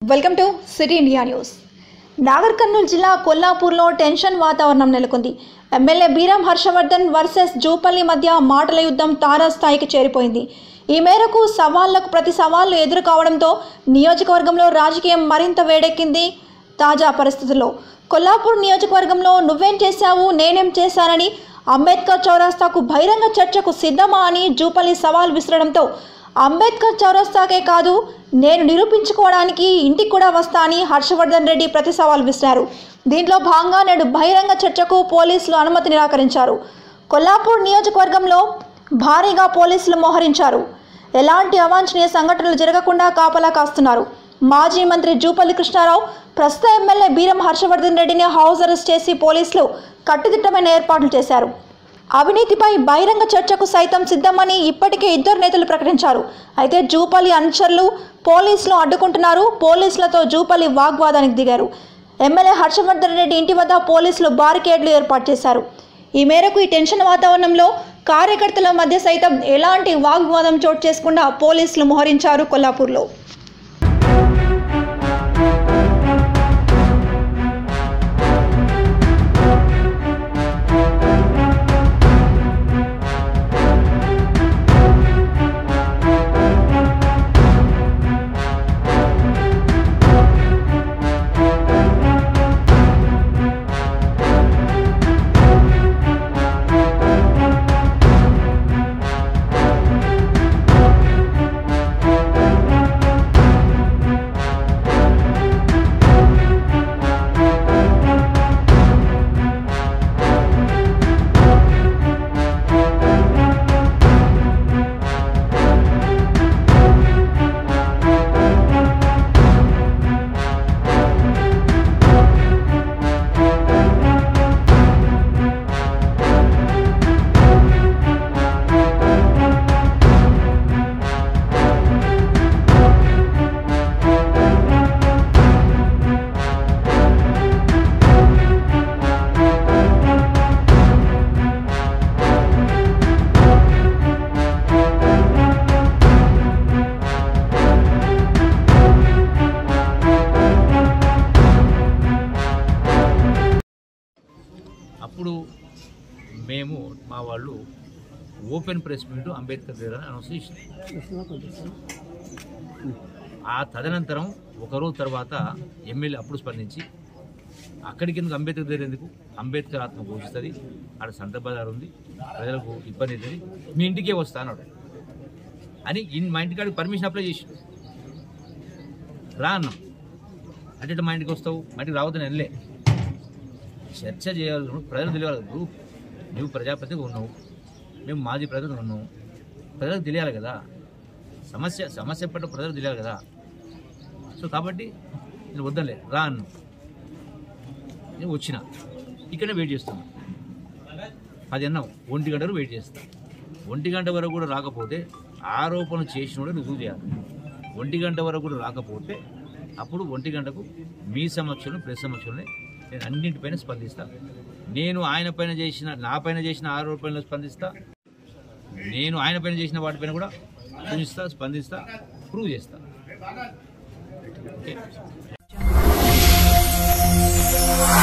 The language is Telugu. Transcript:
welcome to city India news Nagar Kurnool జిల్లా కొల్లాపూర్లో టెన్షన్ వాతావరణం నెలకొంది ఎమ్మెల్యే బీరం హర్షవర్ధన్ వర్సెస్ జూపల్లి మధ్య మాటల యుద్ధం తారాస్థాయికి చేరిపోయింది ఈ మేరకు సవాళ్లకు ప్రతి సవాళ్లు ఎదురు కావడంతో నియోజకవర్గంలో రాజకీయం మరింత వేడెక్కింది తాజా పరిస్థితుల్లో కొల్లాపూర్ నియోజకవర్గంలో నువ్వేం చేశావు నేనేం చేశానని అంబేద్కర్ చౌరాస్తాకు బహిరంగ చర్చకు సిద్ధమా అని జూపల్లి సవాల్ విసరడంతో అంబేద్కర్ చౌరస్తాకే కాదు నేను నిరూపించుకోవడానికి ఇంటికి కూడా వస్తా అని హర్షవర్ధన్ రెడ్డి ప్రతి సవాల్ విసిరారు దీంట్లో భాగంగా నేడు బహిరంగ చర్చకు పోలీసులు అనుమతి నిరాకరించారు కొల్లాపూర్ నియోజకవర్గంలో భారీగా పోలీసులు మోహరించారు ఎలాంటి అవాంఛనీయ సంఘటనలు జరగకుండా కాపలా కాస్తున్నారు మాజీ మంత్రి జూపల్లి కృష్ణారావు ప్రస్తుత ఎమ్మెల్యే బీరం హర్షవర్ధన్ రెడ్డిని హౌస్ అరెస్ట్ చేసి పోలీసులు కట్టుదిట్టమైన ఏర్పాట్లు చేశారు అవినీతిపై బహిరంగ చర్చకు సైతం సిద్ధమని ఇప్పటికే ఇద్దరు నేతలు ప్రకటించారు అయితే జూపల్లి అనుచరులు పోలీసులు అడ్డుకుంటున్నారు పోలీసులతో జూపల్లి వాగ్వాదానికి దిగారు ఎమ్మెల్యే హర్షవర్ధన్ రెడ్డి ఇంటి వద్ద పోలీసులు బారికేడ్లు ఏర్పాటు చేశారు ఈ మేరకు ఈ టెన్షన్ వాతావరణంలో కార్యకర్తల మధ్య సైతం ఎలాంటి వాగ్వాదం చోటు చేసుకుండా పోలీసులు మోహరించారు కొల్లాపూర్లో అప్పుడు మేము మా వాళ్ళు ఓపెన్ ప్రెస్ మీట్ అంబేద్కర్ దగ్గర అనౌన్స్ చేసినాం ఆ తదనంతరం ఒకరోజు తర్వాత ఎమ్మెల్యే అప్పుడు స్పందించి అక్కడికి ఎందుకు అంబేద్కర్ దగ్గర ఎందుకు అంబేద్కర్ ఆత్మ ఘోషిస్తుంది ఆడ సంత బజార్ ఉంది ప్రజలకు ఇబ్బంది అవుతుంది మీ ఇంటికే వస్తా అన్నాడు అని ఇన్ మా ఇంటికాడికి పర్మిషన్ అప్లై చేసి రా అన్నాం అంటే ఇట్లా మా ఇంటికి వస్తావు మా ఇంటికి రావద్దని వెళ్ళే చర్చ చేయాలి ప్రజలు తెలియాలి ఇప్పుడు నువ్వు ప్రజాప్రతినిధిగా ఉన్నావు మేము మాజీ ప్రజలు ఉన్నావు ప్రజలకు తెలియాలి కదా సమస్య సమస్య పట్ల ప్రజలకు తెలియాలి కదా సో కాబట్టి నేను వద్దలే రా అన్ను నేను వచ్చిన ఇక్కడే వెయిట్ చేస్తున్నా అది అన్నావు ఒంటి గంట వరకు వెయిట్ చేస్తా ఒంటి గంట వరకు కూడా రాకపోతే ఆరోపణలు చేసినోడే రుజువు చేయాలి ఒంటి గంట వరకు కూడా రాకపోతే అప్పుడు ఒంటి గంటకు మీ సమక్షంలో ప్రెస్ సమక్షంలో నేను అన్నింటిపైన స్పందిస్తా నేను ఆయన పైన చేసిన నా పైన చేసిన ఆరోపణలు స్పందిస్తా నేను ఆయన పైన చేసిన వాటిపైన కూడా చూపిస్తా స్పందిస్తా ప్రూవ్ చేస్తా ఓకే